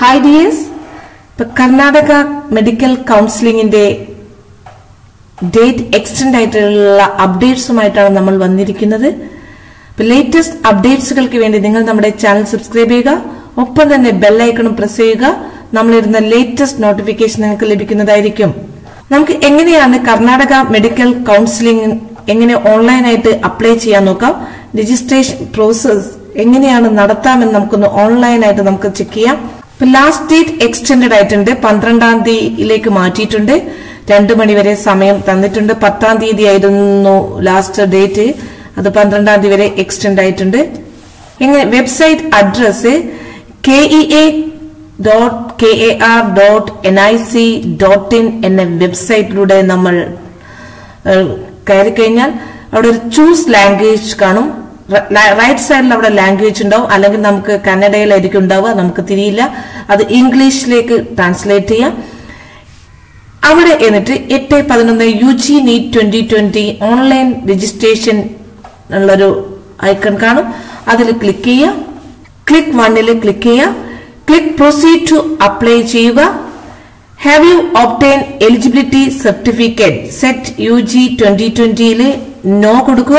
hi dears ഇപ്പൊ Karnataka medical കൗൺസിലിംഗിന്റെ date extend ആയിട്ടുള്ള അപ്ഡേറ്റ്സുമായിട്ടാണ് നമ്മൾ വന്നിരിക്കുന്നത് ലേറ്റസ്റ്റ് അപ്ഡേറ്റ്സുകൾക്ക് വേണ്ടി നിങ്ങൾ നമ്മുടെ ചാനൽ സബ്സ്ക്രൈബ് ചെയ്യുക ഒപ്പം തന്നെ ബെല്ലൈക്കണും പ്രസ് ചെയ്യുക നമ്മളിരുന്ന ലേറ്റസ്റ്റ് നോട്ടിഫിക്കേഷൻ നിങ്ങൾക്ക് ലഭിക്കുന്നതായിരിക്കും നമുക്ക് എങ്ങനെയാണ് കർണാടക മെഡിക്കൽ കൗൺസിലിംഗ് എങ്ങനെ ഓൺലൈനായിട്ട് അപ്ലൈ ചെയ്യാൻ നോക്കാം രജിസ്ട്രേഷൻ പ്രോസസ് എങ്ങനെയാണ് നടത്താമെന്ന് നമുക്കൊന്ന് ഓൺലൈനായിട്ട് നമുക്ക് ചെക്ക് ചെയ്യാം ഇപ്പൊ ലാസ്റ്റ് ഡേറ്റ് എക്സ്റ്റെൻഡ് ആയിട്ടുണ്ട് പന്ത്രണ്ടാം തീയതിയിലേക്ക് മാറ്റിയിട്ടുണ്ട് രണ്ടു മണിവരെ സമയം തന്നിട്ടുണ്ട് പത്താം തീയതി ആയിരുന്നു ലാസ്റ്റ് ഡേറ്റ് അത് പന്ത്രണ്ടാം തീയതി വരെ എക്സ്റ്റെൻഡ് ആയിട്ടുണ്ട് എങ്ങനെ website address K E A dot K A R dot N I C dot in എന്ന വെബ്സൈറ്റിലൂടെ നമ്മൾ കയറി കഴിഞ്ഞാൽ അവിടെ ഒരു ചൂസ് ലാംഗ്വേജ് കാണും റൈറ്റ് സൈഡിൽ അവിടെ ലാംഗ്വേജ് ഉണ്ടാവും അല്ലെങ്കിൽ നമുക്ക് കന്നഡയിലായിരിക്കും ഉണ്ടാവുക നമുക്ക് തിരിയില്ല അത് ഇംഗ്ലീഷിലേക്ക് ട്രാൻസ്ലേറ്റ് ചെയ്യാം അവിടെ എന്നിട്ട് എട്ട് പതിനൊന്ന് U G NEET twenty twenty online registration ഉള്ളൊരു ഐക്കൺ കാണും അതിൽ ക്ലിക്ക് ചെയ്യുക ക്ലിക്ക് വണ്ണിൽ ക്ലിക്ക് ചെയ്യുക ക്ലിക്ക് പ്രൊസീഡ് ടു അപ്ലൈ ചെയ്യുക have you obtained eligibility certificate CET U G twenty ട്വന്റിയിൽ നോ കൊടുക്കുക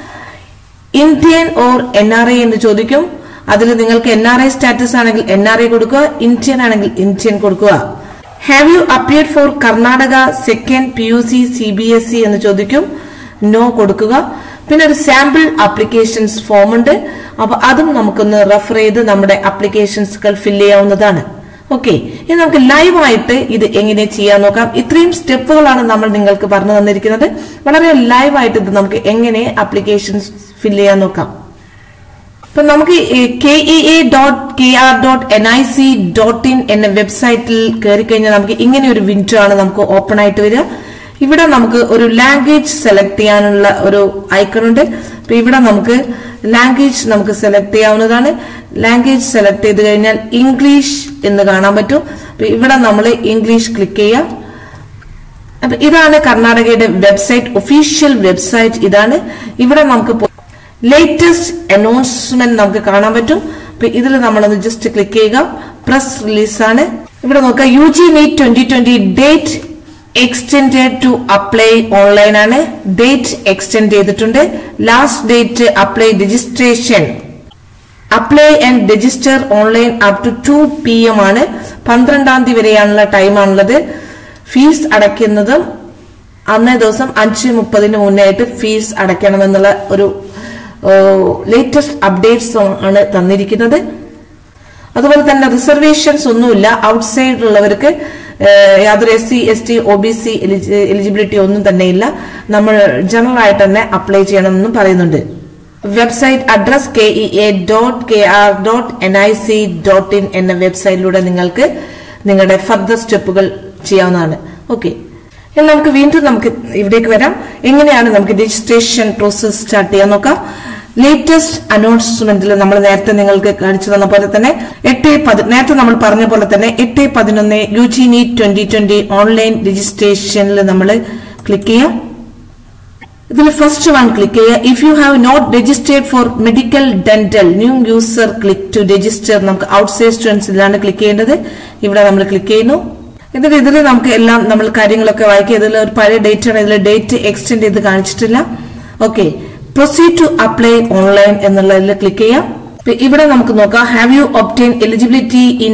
Indian or N R I എന്ന് ചോദിക്കും അതിൽ നിങ്ങൾക്ക് എൻ ആർ ഐ സ്റ്റാറ്റസ് ആണെങ്കിൽ എൻ ആർ ഐ കൊടുക്കുക ഇന്ത്യൻ ആണെങ്കിൽ ഇന്ത്യൻ കൊടുക്കുക have you appeared for Karnataka second P U C C B S E എന്ന് ചോദിക്കും നോ കൊടുക്കുക പിന്നെ ഒരു സാമ്പിൾ ആപ്ലിക്കേഷൻസ് ഫോം ഉണ്ട് അപ്പൊ അതും നമുക്കൊന്ന് റെഫർ ചെയ്ത് നമ്മുടെ ആപ്ലിക്കേഷൻസുകൾ ഫില്ല് ചെയ്യാവുന്നതാണ് ഓക്കെ ഇനി നമുക്ക് ലൈവായിട്ട് ഇത് എങ്ങനെ ചെയ്യാൻ നോക്കാം ഇത്രയും സ്റ്റെപ്പുകളാണ് നമ്മൾ നിങ്ങൾക്ക് പറഞ്ഞു തന്നിരിക്കുന്നത് വളരെ ലൈവായിട്ട് ഇത് നമുക്ക് എങ്ങനെ ആപ്ലിക്കേഷൻസ് ഫില്ല് ചെയ്യാൻ നോക്കാം ഇപ്പൊ നമുക്ക് K E A dot K R dot N I C dot in എന്ന വെബ്സൈറ്റിൽ കയറി കഴിഞ്ഞാൽ നമുക്ക് ഇങ്ങനെ ഒരു വിൻഡോ ആണ് നമുക്ക് ഓപ്പൺ ആയിട്ട് വരിക ഇവിടെ നമുക്ക് ഒരു ലാംഗ്വേജ് സെലക്ട് ചെയ്യാനുള്ള ഒരു ഐക്കൺ ഉണ്ട് അപ്പൊ ഇവിടെ നമുക്ക് ലാംഗ്വേജ് നമുക്ക് സെലക്ട് ചെയ്യാവുന്നതാണ് ലാംഗ്വേജ് സെലക്ട് ചെയ്ത് കഴിഞ്ഞാൽ ഇംഗ്ലീഷ് എന്ന് കാണാൻ പറ്റും അപ്പൊ ഇവിടെ നമ്മൾ ഇംഗ്ലീഷ് ക്ലിക്ക് ചെയ്യാം അപ്പൊ ഇതാണ് കർണാടകയുടെ വെബ്സൈറ്റ് ഒഫീഷ്യൽ വെബ്സൈറ്റ് ഇതാണ് ഇവിടെ നമുക്ക് ലേറ്റസ്റ്റ് അനൗൺസ്മെന്റ് നമുക്ക് കാണാൻ പറ്റും അപ്പൊ ഇതിൽ നമ്മളൊന്ന് ജസ്റ്റ് ക്ലിക്ക് ചെയ്യുക പ്രസ് റിലീസാണ് ഇവിടെ നോക്കുക U G NEET twenty twenty date extend to apply online ആണ് ഡേറ്റ് എക്സ്റ്റെൻഡ് ചെയ്തിട്ടുണ്ട് last date apply registration apply and register online up to two P M ആണ് പന്ത്രണ്ടാം തീയതി വരെയാണുള്ള ടൈമാണുള്ളത് ഫീസ് അടയ്ക്കുന്നതും അന്നേ ദിവസം അഞ്ച് മുപ്പതിന് മുന്നേ ആയിട്ട് ഫീസ് അടയ്ക്കണമെന്നുള്ള ഒരു ലേറ്റസ്റ്റ് അപ്ഡേറ്റ്സ് ആണ് തന്നിരിക്കുന്നത് അതുപോലെ തന്നെ റിസർവേഷൻസ് ഒന്നുമില്ല ഔട്ട്സൈഡ് ഉള്ളവർക്ക് യാതൊരു S C S T O B C eligibility ഒന്നും തന്നെ ഇല്ല നമ്മൾ ജനറൽ ആയിട്ട് തന്നെ അപ്ലൈ ചെയ്യണമെന്നും പറയുന്നുണ്ട് website address K E A dot K R dot N I C dot in എന്ന വെബ്സൈറ്റിലൂടെ നിങ്ങൾക്ക് നിങ്ങളുടെ ഫർദർ സ്റ്റെപ്പുകൾ ചെയ്യാവുന്നതാണ് ഓക്കെ നമുക്ക് വീണ്ടും നമുക്ക് ഇവിടേക്ക് വരാം എങ്ങനെയാണ് നമുക്ക് രജിസ്ട്രേഷൻ പ്രോസസ് സ്റ്റാർട്ട് ചെയ്യാൻ നോക്കാം ലേറ്റസ്റ്റ് അനൗൺസ്മെന്റിൽ നമ്മൾ നേരത്തെ നിങ്ങൾക്ക് കാണിച്ചു തന്ന പോലെ തന്നെ എട്ട് നേരത്തെ നമ്മൾ പറഞ്ഞ പോലെ തന്നെ എട്ട് പതിനൊന്ന് U G NEET twenty twenty online രജിസ്ട്രേഷനിൽ നമ്മൾ ക്ലിക്ക് ചെയ്യാം ഇതിൽ ഫസ്റ്റ് വൺ ക്ലിക്ക് ചെയ്യുക if you have not registered for medical dental new user click to register നമുക്ക് ഔട്ട്സൈഡ് സ്റ്റുഡൻസിലാണ് ക്ലിക്ക് ചെയ്യേണ്ടത് ഇവിടെ നമ്മൾ ക്ലിക്ക് ചെയ്യുന്നു എന്നിട്ട് ഇതിൽ നമുക്ക് എല്ലാം നമ്മൾ കാര്യങ്ങളൊക്കെ വായിക്കുക ഇതിൽ ഒരു പഴയ ഡേറ്റ് ആണ് ഇതിൽ ഡേറ്റ് എക്സ്റ്റെൻഡ് ചെയ്ത് കാണിച്ചിട്ടില്ല okay proceed to apply online എന്നുള്ളതിൽ ക്ലിക്ക് ചെയ്യാം ഇവിടെ നമുക്ക് നോക്കാം have you obtained eligibility in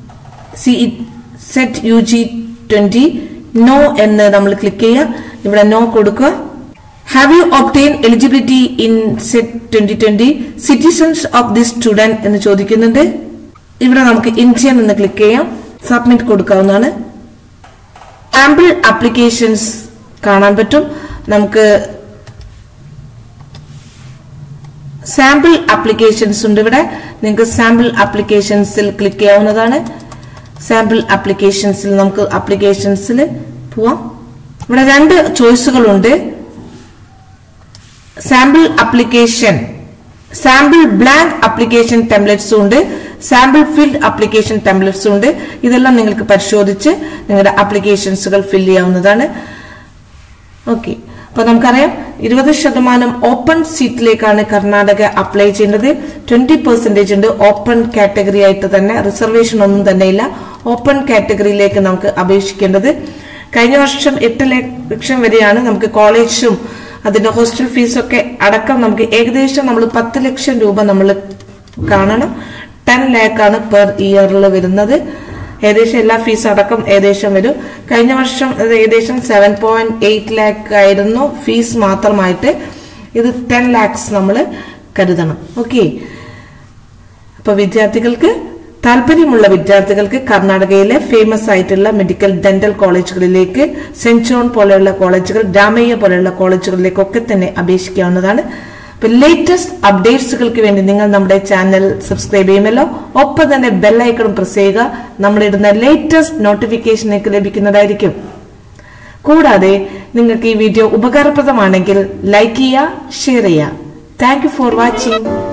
C CET U G twenty no എന്ന് നമ്മൾ ക്ലിക്ക് ചെയ്യുക ഇവിടെ നോ കൊടുക്കുക have you obtained eligibility in CET twenty twenty citizens of the student എന്ന് ചോദിക്കുന്നുണ്ട് ഇവിടെ നമുക്ക് ഇന്ത്യൻ എന്ന് ക്ലിക്ക് ചെയ്യാം സബ്മിറ്റ് കൊടുക്കാവുന്നതാണ് സാമ്പിൾ ആപ്ലിക്കേഷൻസ് കാണാൻ പറ്റും നമുക്ക് സാമ്പിൾ ആപ്ലിക്കേഷൻസ് ഉണ്ട് ഇവിടെ നിങ്ങൾക്ക് സാമ്പിൾ ആപ്ലിക്കേഷൻസിൽ ക്ലിക്ക് ചെയ്യാവുന്നതാണ് സാമ്പിൾ ആപ്ലിക്കേഷൻസിൽ നമുക്ക് ആപ്ലിക്കേഷൻസിൽ പോവാം ഇവിടെ രണ്ട് ചോയ്സുകളുണ്ട് sample application sample blank application ടെംപ്ലേറ്റ്സും ഉണ്ട് സാമ്പിൾ ഫിൽഡ് ആപ്ലിക്കേഷൻ ടെംപ്ലേറ്റ്സും ഉണ്ട് ഇതെല്ലാം നിങ്ങൾക്ക് പരിശോധിച്ച് നിങ്ങളുടെ ആപ്ലിക്കേഷൻസുകൾ ഫില്ല് ചെയ്യാവുന്നതാണ് ഓക്കെ അപ്പൊ നമുക്കറിയാം ഇരുപത് ശതമാനം ഓപ്പൺ സീറ്റിലേക്കാണ് കർണാടക അപ്ലൈ ചെയ്യേണ്ടത് ട്വന്റി പെർസെന്റേജ് ഉണ്ട് ഓപ്പൺ കാറ്റഗറി ആയിട്ട് തന്നെ റിസർവേഷൻ ഒന്നും തന്നെ ഇല്ല ഓപ്പൺ കാറ്റഗറിയിലേക്ക് നമുക്ക് അപേക്ഷിക്കേണ്ടത് കഴിഞ്ഞ വർഷം എട്ട് ലക്ഷം വരെയാണ് നമുക്ക് കോളേജും അതിന്റെ ഹോസ്റ്റൽ ഫീസൊക്കെ അടക്കം നമുക്ക് ഏകദേശം നമ്മൾ പത്ത് ലക്ഷം രൂപ നമ്മൾ കാണണം ടെൻ ലാക്ക് ആണ് പെർ ഇയറിൽ വരുന്നത് ഏകദേശം എല്ലാ ഫീസ് അടക്കം ഏകദേശം വരും കഴിഞ്ഞ വർഷം അത് ഏകദേശം സെവൻ പോയിന്റ് എയ്റ്റ് ലാക്ക് ആയിരുന്നു ഫീസ് മാത്രമായിട്ട് ഇത് ടെൻ ലാക്സ് നമ്മൾ കരുതണം ഓക്കെ അപ്പൊ വിദ്യാർത്ഥികൾക്ക് താല്പര്യമുള്ള വിദ്യാർത്ഥികൾക്ക് കർണാടകയിലെ ഫേമസ് ആയിട്ടുള്ള മെഡിക്കൽ ഡെന്റൽ കോളേജുകളിലേക്ക് സെന്റ് ജോൺ പോലെയുള്ള കോളേജുകൾ രാമയ്യ പോലെയുള്ള കോളേജുകളിലേക്കൊക്കെ തന്നെ അപേക്ഷിക്കാവുന്നതാണ് അപ്പൊ ലേറ്റസ്റ്റ് അപ്ഡേറ്റ്സുകൾക്ക് വേണ്ടി നിങ്ങൾ നമ്മുടെ ചാനൽ സബ്സ്ക്രൈബ് ചെയ്യുമല്ലോ ഒപ്പം തന്നെ ബെല്ലൈക്കണും പ്രസ് ചെയ്യുക നമ്മളിടുന്ന ലേറ്റസ്റ്റ് നോട്ടിഫിക്കേഷൻ നിങ്ങൾക്ക് ലഭിക്കുന്നതായിരിക്കും കൂടാതെ നിങ്ങൾക്ക് ഈ വീഡിയോ ഉപകാരപ്രദമാണെങ്കിൽ ലൈക്ക് ചെയ്യുക ഷെയർ ചെയ്യുക താങ്ക് യു ഫോർ വാച്ചിങ്